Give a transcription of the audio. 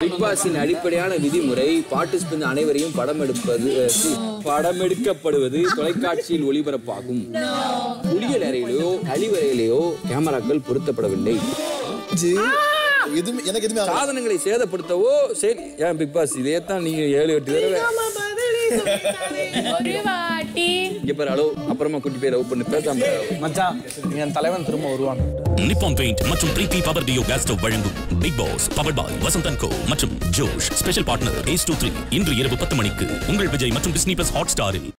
Big பாஸின் அடிப்படையான விதிமுறை participant அனைவரையும் படம் எடுப்பது அஹ், சி, படம் எடுக்கப்படுவது தொலைக்காட்சியில் ஒளிபரப்பாகும் குளியல் அறையிலோ கழிவறையிலேயோ கேமராக்கள் பொருத்தப்படவில்லை எதுவுமே எனக்கு எதுவுமே ஆகல. சாதனங்களை சேதப்படுத்தவோ சரி ஏன் பிக் பாஸ் இதே தான் நீங்க ஏழு எட்டு தடவை ஒரு வாட்டி இங்க பேர் அளவு அப்புறமா குட்டி பேர் லவ் பண்ணி பேசாம மச்சான் என் தலைவன் திரும்ப வருவான் நிப்பான் பெயிண்ட் மற்றும் Preethi power duo gas stove வழங்கும் Bigg Boss power boy Vasanthan co மற்றும் Josh special partner A two three இன்று இரவு பத்து மணிக்கு உங்கள் விஜய் மற்றும் டிஸ்னி பிளஸ் ஹாட் ஸ்டாரில்